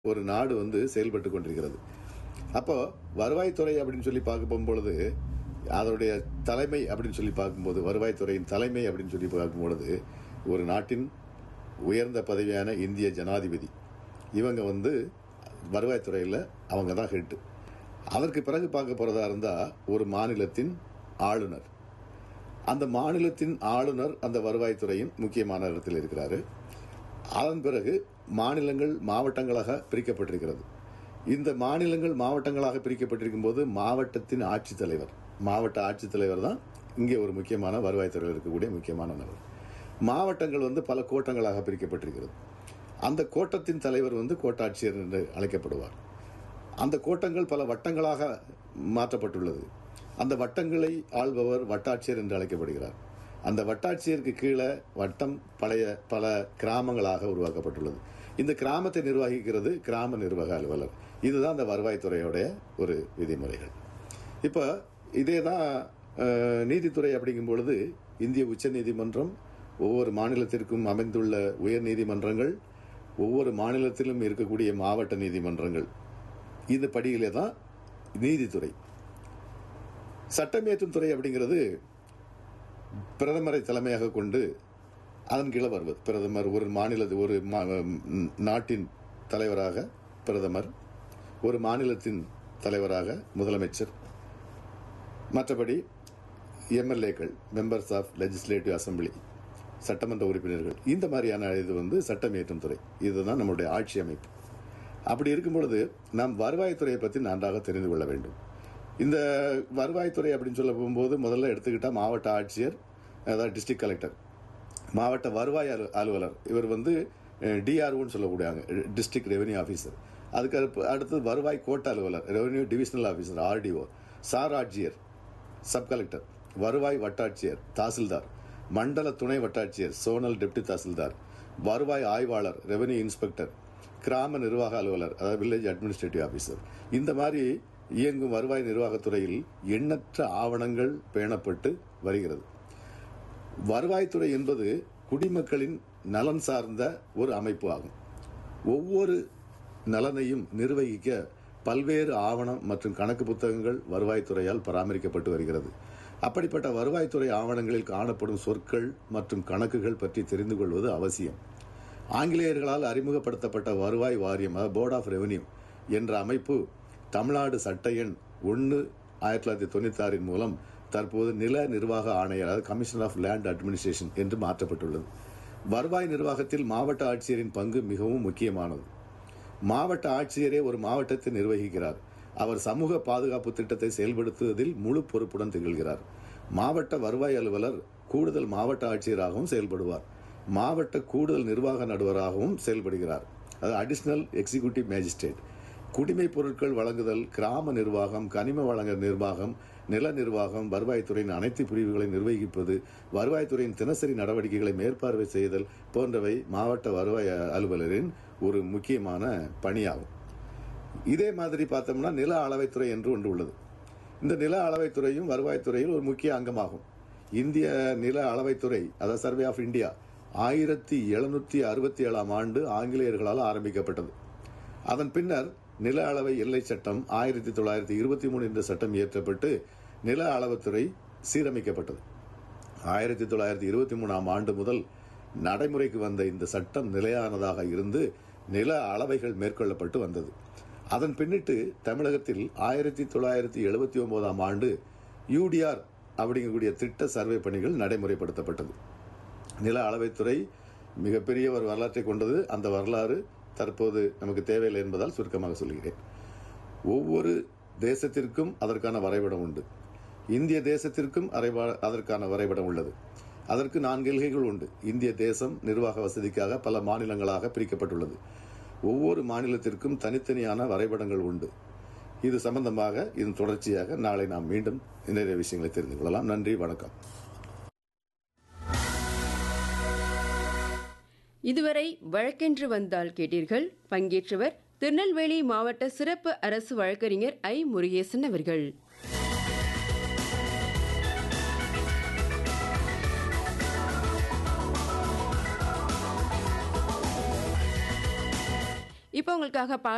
ஒரு நாடு வந்து செயல்பட்டு கொண்டிருக்கிறது அப்போ வருவாய்த்துறை அப்படின்னு சொல்லி பார்க்க போகும்பொழுது அதனுடைய தலைமை அப்படின்னு சொல்லி பார்க்கும்போது வருவாய்த்துறையின் தலைமை அப்படின்னு சொல்லி பார்க்கும்பொழுது ஒரு நாட்டின் உயர்ந்த பதவியான இந்திய ஜனாதிபதி இவங்க வந்து வருவாய்த்துறையில் அவங்க தான் ஹெட்டு அதற்கு பிறகு பார்க்க போகிறதா இருந்தால் ஒரு மாநிலத்தின் ஆளுநர் அந்த மாநிலத்தின் ஆளுநர் அந்த வருவாய்த்துறையின் முக்கியமான இடத்தில் இருக்கிறாரு அதன் பிறகு மாநிலங்கள் மாவட்டங்களாக பிரிக்கப்பட்டிருக்கிறது இந்த மாநிலங்கள் மாவட்டங்களாக பிரிக்கப்பட்டிருக்கும் போது மாவட்டத்தின் ஆட்சித்தலைவர் மாவட்ட ஆட்சித்தலைவர் தான் இங்கே ஒரு முக்கியமான வருவாய்த்துறையில் இருக்கக்கூடிய முக்கியமான நபர் மாவட்டங்கள் வந்து பல கோட்டங்களாக பிரிக்கப்பட்டிருக்கிறது அந்த கோட்டத்தின் தலைவர் வந்து கோட்டாட்சியர் என்று அழைக்கப்படுவார் அந்த கோட்டங்கள் பல வட்டங்களாக மாற்றப்பட்டுள்ளது அந்த வட்டங்களை ஆள்பவர் வட்டாட்சியர் என்று அழைக்கப்படுகிறார் அந்த வட்டாட்சியருக்கு கீழே வட்டம் பழைய பல கிராமங்களாக உருவாக்கப்பட்டுள்ளது இந்த கிராமத்தை நிர்வகிக்கிறது கிராம நிர்வாக அலுவலர் இதுதான் அந்த வருவாய்த்துறையோடைய ஒரு விதிமுறைகள் இப்போ இதே தான் அஹ், நீதித்துறை அப்படிங்கும் பொழுது இந்திய உச்ச நீதிமன்றம் ஒவ்வொரு மாநிலத்திற்கும் அமைந்துள்ள உயர் நீதிமன்றங்கள் ஒவ்வொரு மாநிலத்திலும் இருக்கக்கூடிய மாவட்ட நீதிமன்றங்கள் இந்த படியிலே தான் நீதித்துறை சட்டமேற்றும் துறை அப்படிங்கிறது பிரதமரை தலைமையாக கொண்டு அதன் கீழே வருவது பிரதமர் ஒரு மாநில ஒரு மா- ம், நாட்டின் தலைவராக பிரதமர் ஒரு மாநிலத்தின் தலைவராக முதலமைச்சர் மற்றபடி எம்எல்ஏக்கள் மெம்பர்ஸ் ஆஃப் லெஜிஸ்லேட்டிவ் அசம்பிளி சட்டமன்ற உறுப்பினர்கள் இந்த மாதிரியான இது வந்து சட்டம் இயற்றும் துறை இதுதான் நம்முடைய ஆட்சி அமைப்பு அப்படி இருக்கும் பொழுது நாம் வருவாய்த்துறையை பற்றி நன்றாக தெரிந்து கொள்ள வேண்டும் இந்த வருவாய்த்துறை அப்படின்னு சொல்ல போகும்போது முதல்ல எடுத்துக்கிட்டால் மாவட்ட ஆட்சியர் அதாவது டிஸ்ட்ரிக்ட் கலெக்டர் மாவட்ட வருவாய் அலு அலுவலர் இவர் வந்து டிஆர்ஓன்னு சொல்லக்கூடியாங்க டிஸ்ட்ரிக்ட் ரெவென்யூ ஆஃபீஸர் அதுக்கு அடுப்பு- அடுத்தது வருவாய் கோட்ட அலுவலர் revenue divisional officer RDO sir ஆட்சியர் சப் கலெக்டர் வருவாய் வட்டாட்சியர் தாசில்தார் மண்டல துணை வட்டாட்சியர் சோனல் டெப்டி தாசில்தார் வருவாய் ஆய்வாளர் ரெவென்யூ இன்ஸ்பெக்டர் கிராம நிர்வாக அலுவலர் அதாவது வில்லேஜ் அட்மினிஸ்ட்ரேட்டிவ் ஆஃபீஸர் இந்த மாதிரி இயங்கும் வருவாய் நிர்வாகத்துறையில் எண்ணற்ற ஆவணங்கள் பேணப்பட்டு வருகிறது வருவாய்த்துறை என்பது குடிமக்களின் நலன் சார்ந்த ஒரு அமைப்பு ஆகும் ஒவ்வொரு நலனையும் நிர்வகிக்க பல்வேறு ஆவணம் மற்றும் கணக்கு புத்தகங்கள் வருவாய்த்துறையால் பராமரிக்கப்பட்டு வருகிறது அப்படிப்பட்ட வருவாய்த்துறை ஆவணங்களில் காணப்படும் சொற்கள் மற்றும் கணக்குகள் பற்றி தெரிந்து கொள்வது அவசியம் ஆங்கிலேயர்களால் அறிமுகப்படுத்தப்பட்ட வருவாய் வாரியம் போர்ட் ஆஃப் ரெவென்யூ என்ற அமைப்பு தமிழ்நாடு சட்ட எண் ஒன்று ஆயிரத்தி தொள்ளாயிரத்தி தொண்ணூத்தி ஆறின் மூலம் தற்போது நில நிர்வாக ஆணையர் அதாவது கமிஷனர் ஆஃப் லேண்ட் அட்மினிஸ்ட்ரேஷன் என்று மாற்றப்பட்டுள்ளது வருவாய் நிர்வாகத்தில் மாவட்ட ஆட்சியரின் பங்கு மிகவும் முக்கியமானது மாவட்ட ஆட்சியரே ஒரு மாவட்டத்தை நிர்வகிக்கிறார் அவர் சமூக பாதுகாப்பு திட்டத்தை செயல்படுத்துவதில் முழு பொறுப்புடன் திகழ்கிறார் மாவட்ட வருவாய் அலுவலர் கூடுதல் மாவட்ட ஆட்சியராகவும் செயல்படுவார் மாவட்ட கூடுதல் நிர்வாக நடுவராகவும் செயல்படுகிறார் அது அடிஷனல் எக்ஸிகியூட்டிவ் மேஜிஸ்ட்ரேட் குடிமைப் பொருட்கள் வழங்குதல் கிராம நிர்வாகம் கனிம வழங்க நிர்வாகம் நில நிர்வாகம் வருவாய்த்துறையின் அனைத்து பிரிவுகளை நிர்வகிப்பது வருவாய்த்துறையின் தினசரி நடவடிக்கைகளை மேற்பார்வை செய்தல் போன்றவை மாவட்ட வருவாய் அலுவலரின் ஒரு முக்கியமான பணியாகும் இதே மாதிரி பார்த்தோம்னா நில அளவைத்துறை என்று ஒன்று உள்ளது இந்த நில அளவைத்துறையும் வருவாய்த்துறையில் ஒரு முக்கிய அங்கமாகும் இந்திய நில அளவைத்துறை அதாவது சர்வே ஆஃப் இந்தியா ஆயிரத்தி எழுநூத்தி அறுபத்தி ஏழாம் ஆண்டு ஆங்கிலேயர்களால் ஆரம்பிக்கப்பட்டது அதன் பின்னர் நில அளவை எல்லை சட்டம் ஆயிரத்தி தொள்ளாயிரத்தி இருபத்தி மூணு என்ற சட்டம் இயற்றப்பட்டு நில அளவுத்துறை சீரமைக்கப்பட்டது ஆயிரத்தி தொள்ளாயிரத்தி இருபத்தி மூணாம் ஆண்டு முதல் நடைமுறைக்கு வந்த இந்த சட்டம் நிலையானதாக இருந்து நில அளவைகள் மேற்கொள்ளப்பட்டு வந்தது அதன் பின்னிட்டு தமிழகத்தில் ஆயிரத்தி தொள்ளாயிரத்தி எழுபத்தி ஒன்பதாம் ஆண்டு யூடிஆர் அப்படிங்கக்கூடிய திட்ட சர்வே பணிகள் நடைமுறைப்படுத்தப்பட்டது நில அளவைத்துறை மிகப்பெரிய ஒரு வரலாற்றை கொண்டது அந்த வரலாறு தற்போது நமக்கு தேவையில்லை என்பதால் சுருக்கமாக சொல்கிறேன் ஒவ்வொரு தேசத்திற்கும் அதற்கான வரைபடம் உண்டு இந்திய தேசத்திற்கும் அரைவா- அதற்கான வரைபடம் உள்ளது அதற்கு நான்கு எல்கைகள் உண்டு இந்திய தேசம் நிர்வாக வசதிக்காக பல மாநிலங்களாக பிரிக்கப்பட்டுள்ளது ஒவ்வொரு மாநிலத்திற்கும் தனித்தனியான வரைபடங்கள் உண்டு இது சம்பந்தமாக இதன் தொடர்ச்சியாக நாளை நாம் மீண்டும் நிறைய விஷயங்களை தெரிந்து கொள்ளலாம் நன்றி வணக்கம் இதுவரை வழக்கென்று வந்தால் கேட்டீர்கள் பங்கேற்றவர் திருநெல்வேலி மாவட்ட சிறப்பு அரசு வழக்கறிஞர் ஐ முருகேசன் அவர்கள் இப்போ உங்களுக்காக பா